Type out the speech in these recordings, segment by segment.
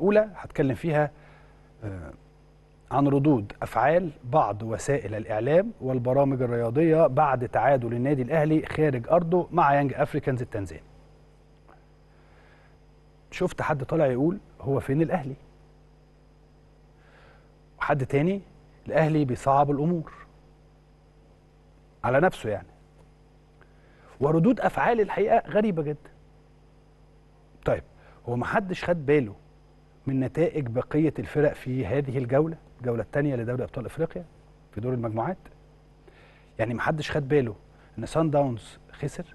الاولى هتكلم فيها آه، عن ردود افعال بعض وسائل الاعلام والبرامج الرياضيه بعد تعادل النادي الاهلي خارج ارضه مع يانج افريكانز التنزاني شفت حد طالع يقول هو فين الاهلي وحد تاني الاهلي بيصعب الامور على نفسه يعني وردود افعال الحقيقه غريبه جدا طيب هو ما حدش خد باله من نتائج بقيه الفرق في هذه الجوله الجوله الثانيه لدوري ابطال افريقيا في دور المجموعات يعني ما حدش خد باله ان سان داونز خسر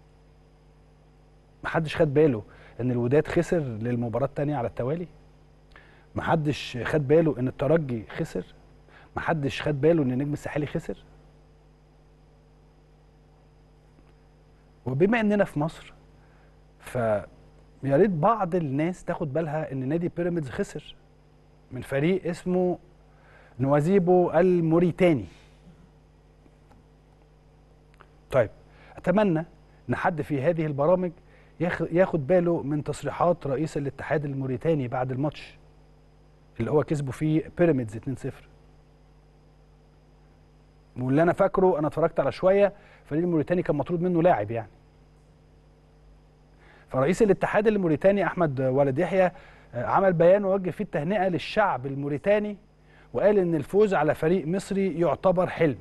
ما حدش خد باله ان الوداد خسر للمباراه الثانيه على التوالي ما حدش خد باله ان الترجي خسر ما حدش خد باله ان النجم الساحلي خسر وبما اننا في مصر ف يا ريت بعض الناس تاخد بالها ان نادي بيراميدز خسر من فريق اسمه نوازيبو الموريتاني طيب اتمنى ان حد في هذه البرامج ياخ- ياخد باله من تصريحات رئيس الاتحاد الموريتاني بعد الماتش اللي هو كسبه فيه بيراميدز 2-0 واللي انا فاكره انا اتفرجت على شويه الفريق الموريتاني كان مطرود منه لاعب يعني فرئيس الاتحاد الموريتاني احمد ولد يحيى آه، عمل بيان ووجه فيه التهنئه للشعب الموريتاني وقال ان الفوز على فريق مصري يعتبر حلم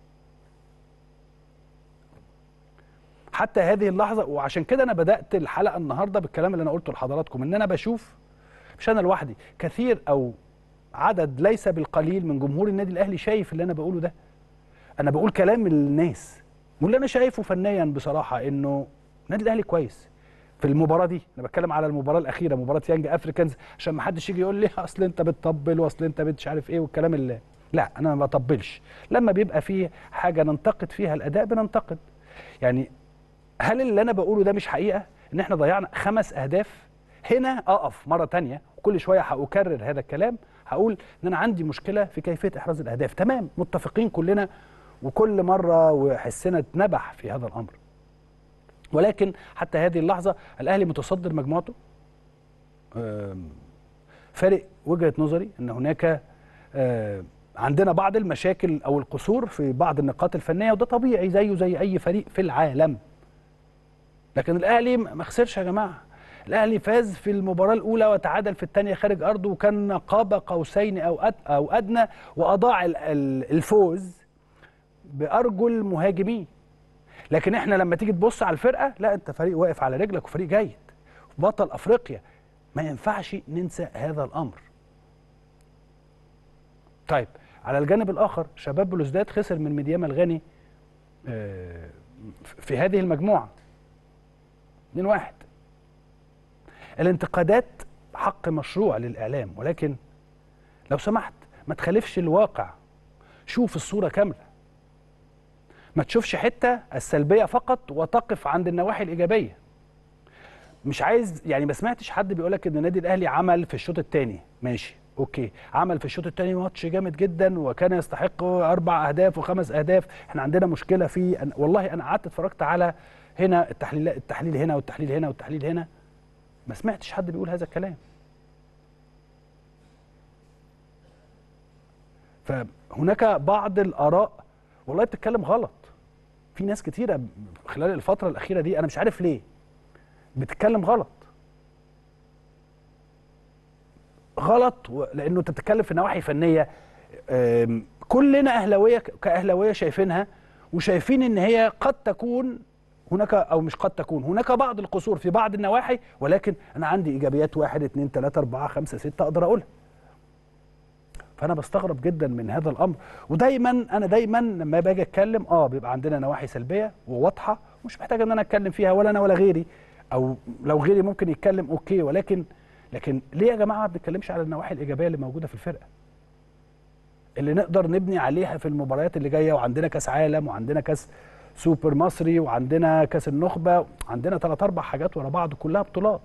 حتى هذه اللحظه وعشان كده انا بدات الحلقه النهارده بالكلام اللي انا قلته لحضراتكم ان انا بشوف مش انا لوحدي كثير او عدد ليس بالقليل من جمهور النادي الاهلي شايف اللي انا بقوله ده انا بقول كلام الناس واللي انا شايفه فنيا بصراحه انه النادي الاهلي كويس في المباراه دي انا بتكلم على المباراه الاخيره مباراه يانج افريكانز عشان ما حدش يجي يقول لي اصل انت بتطبل واصل انت مش عارف ايه والكلام اللي لا انا ما بطبلش لما بيبقى فيه حاجه ننتقد فيها الاداء بننتقد يعني هل اللي انا بقوله ده مش حقيقه ان احنا ضيعنا خمس اهداف هنا اقف مره تانية وكل شويه هاكرر هذا الكلام هقول ان انا عندي مشكله في كيفيه احراز الاهداف تمام متفقين كلنا وكل مره وحسنا اتنبح في هذا الامر ولكن حتى هذه اللحظه الاهلي متصدر مجموعته آم، فارق وجهه نظري ان هناك آه، عندنا بعض المشاكل او القصور في بعض النقاط الفنيه وده طبيعي زيه زي اي فريق في العالم لكن الاهلي ما خسرش يا جماعه الاهلي فاز في المباراه الاولى وتعادل في الثانيه خارج ارضه وكان قاب قوسين او أد او ادنى واضاع ال- ال- الفوز بارجل مهاجمين لكن احنا لما تيجي تبص على الفرقه لا انت فريق واقف على رجلك وفريق جيد بطل افريقيا ما ينفعش ننسى هذا الامر طيب على الجانب الاخر شباب بلوزداد خسر من ميدياما الغاني آه، في هذه المجموعه 2 واحد الانتقادات حق مشروع للاعلام ولكن لو سمحت ما تخالفش الواقع شوف الصوره كامله ما تشوفش حته السلبيه فقط وتقف عند النواحي الايجابيه مش عايز يعني ما سمعتش حد بيقول لك ان النادي الاهلي عمل في الشوط الثاني ماشي اوكي عمل في الشوط الثاني ماتش جامد جدا وكان يستحق اربع اهداف وخمس اهداف احنا عندنا مشكله في أن والله انا قعدت اتفرجت على هنا التحليل التحليل هنا والتحليل هنا والتحليل هنا ما سمعتش حد بيقول هذا الكلام فهناك بعض الاراء والله بتتكلم غلط في ناس كتيره خلال الفتره الاخيره دي انا مش عارف ليه بتتكلم غلط غلط و- لانه انت بتتكلم في نواحي فنيه أم، كلنا اهلاويه ك- كاهلاويه شايفينها وشايفين ان هي قد تكون هناك او مش قد تكون هناك بعض القصور في بعض النواحي ولكن انا عندي ايجابيات واحد اتنين تلاته اربعه خمسه سته اقدر اقولها فانا بستغرب جدا من هذا الامر ودايما انا دايما لما باجي اتكلم اه بيبقى عندنا نواحي سلبيه وواضحه مش محتاج ان انا اتكلم فيها ولا انا ولا غيري او لو غيري ممكن يتكلم اوكي ولكن لكن ليه يا جماعه ما بنتكلمش على النواحي الايجابيه اللي موجوده في الفرقه اللي نقدر نبني عليها في المباريات اللي جايه وعندنا كاس عالم وعندنا كاس سوبر مصري وعندنا كاس النخبه عندنا ثلاث اربع حاجات ورا بعض كلها بطولات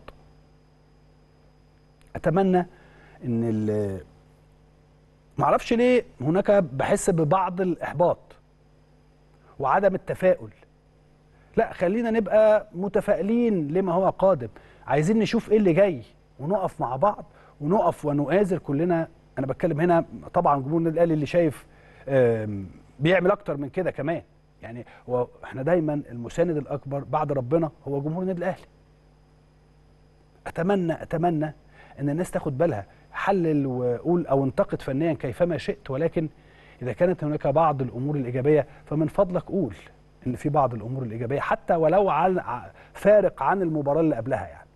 اتمنى ان ال- معرفش ليه هناك بحس ببعض الاحباط وعدم التفاؤل لا خلينا نبقى متفائلين لما هو قادم عايزين نشوف ايه اللي جاي ونقف مع بعض ونقف ونؤازر كلنا انا بتكلم هنا طبعا جمهور النادي الاهلي اللي شايف آم، بيعمل اكتر من كده كمان يعني هو احنا دايما المساند الاكبر بعد ربنا هو جمهور النادي الاهلي اتمنى اتمنى ان الناس تاخد بالها حلل وقول او انتقد فنيا كيفما شئت ولكن اذا كانت هناك بعض الامور الايجابيه فمن فضلك قول ان في بعض الامور الايجابيه حتى ولو عن ع- فارق عن المباراه اللي قبلها يعني